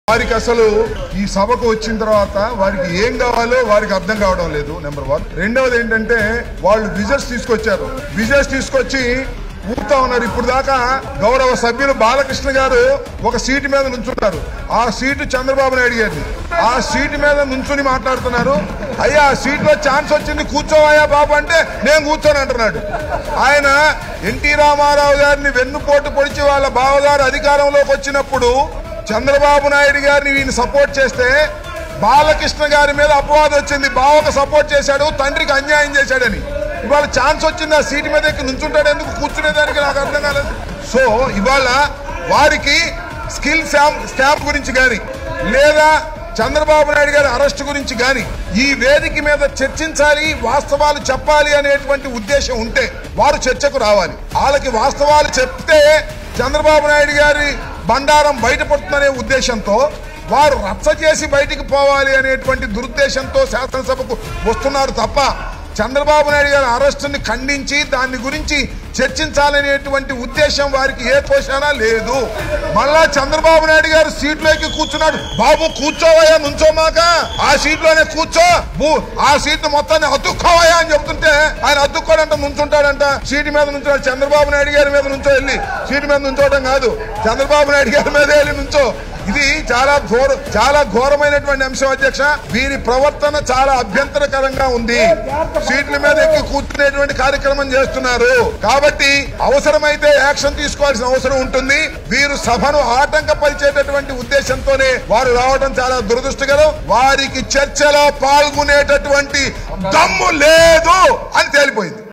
వారికి అసలు ఈ సభకు వచ్చిన తర్వాత వారికి ఏం కావాలో వారికి అర్థం కావడం లేదు నెంబర్ వన్ రెండవది ఏంటంటే వాళ్ళు విజర్స్ తీసుకొచ్చారు విజర్స్ తీసుకొచ్చి ఊపుతా ఉన్నారు ఇప్పుడు దాకా గౌరవ సభ్యులు బాలకృష్ణ గారు ఒక సీటు మీద నుంచున్నారు ఆ సీటు చంద్రబాబు నాయుడు గారిది ఆ సీటు మీద నుంచుని మాట్లాడుతున్నారు అయ్యా ఆ సీట్లో ఛాన్స్ వచ్చింది కూర్చోవయ్యా బాబు అంటే నేను కూర్చోని అంటున్నాడు ఆయన ఎన్టీ రామారావు గారిని వెన్నుపోటు పొడిచి వాళ్ళ బావగారు అధికారంలోకి వచ్చినప్పుడు చంద్రబాబు నాయుడు గారిని ఈయన సపోర్ట్ చేస్తే బాలకృష్ణ గారి మీద అపవాదం వచ్చింది బావకు సపోర్ట్ చేశాడు తండ్రికి అన్యాయం చేశాడని ఇవాళ ఛాన్స్ వచ్చింది ఆ సీటు మీద ఎక్కి నుంచుంటాడు ఎందుకు కూర్చునేదానికి నాకు అర్థం కాలేదు సో ఇవాళ వారికి స్కిల్ స్టాంప్ స్టాంప్ గురించి కానీ లేదా చంద్రబాబు నాయుడు గారి అరెస్ట్ గురించి కానీ ఈ వేదిక మీద చర్చించాలి వాస్తవాలు చెప్పాలి అనేటువంటి ఉద్దేశం ఉంటే వారు చర్చకు రావాలి వాళ్ళకి వాస్తవాలు చెప్తే చంద్రబాబు నాయుడు గారి బండారం బయటపడుతుందనే ఉద్దేశంతో వారు రచ్చ చేసి బయటికి పోవాలి అనేటువంటి దురుద్దేశంతో శాసనసభకు వస్తున్నారు తప్ప చంద్రబాబు నాయుడు గారి అరెస్టుని ఖండించి దాని గురించి చర్చించాలనేటువంటి ఉద్దేశం వారికి ఏ పోషణ లేదు మళ్ళా చంద్రబాబు నాయుడు గారు సీట్లోకి కూర్చున్నాడు బాబు కూర్చోవయ్యా నుంచోమాక ఆ సీట్లోనే కూర్చో బూ- ఆ సీట్ మొత్తాన్ని అతుక్కోవయ్యా అని చెప్తుంటే ఆయన అతుక్కోడంట నుంచుంటాడంట సీటు మీద నుంచున్నాడు చంద్రబాబు నాయుడు గారి మీద నుంచో వెళ్ళి సీటు మీద నుంచోవడం కాదు చంద్రబాబు నాయుడు గారి మీద వెళ్ళి నుంచో ఇది చాలా ఘోర చాలా ఘోరమైనటువంటి అంశం అధ్యక్ష వీరి ప్రవర్తన చాలా అభ్యంతరకరంగా ఉంది సీట్ల మీద ఎక్కి కూర్చునేటువంటి కార్యక్రమం చేస్తున్నారు కాబట్టి అవసరమైతే యాక్షన్ తీసుకోవాల్సిన అవసరం ఉంటుంది వీరు సభను ఆటంకపరిచేటటువంటి ఉద్దేశంతోనే వారు రావడం చాలా దురదృష్టకరం వారికి చర్చలో పాల్గొనేటటువంటి దమ్ము లేదు అని తేలిపోయింది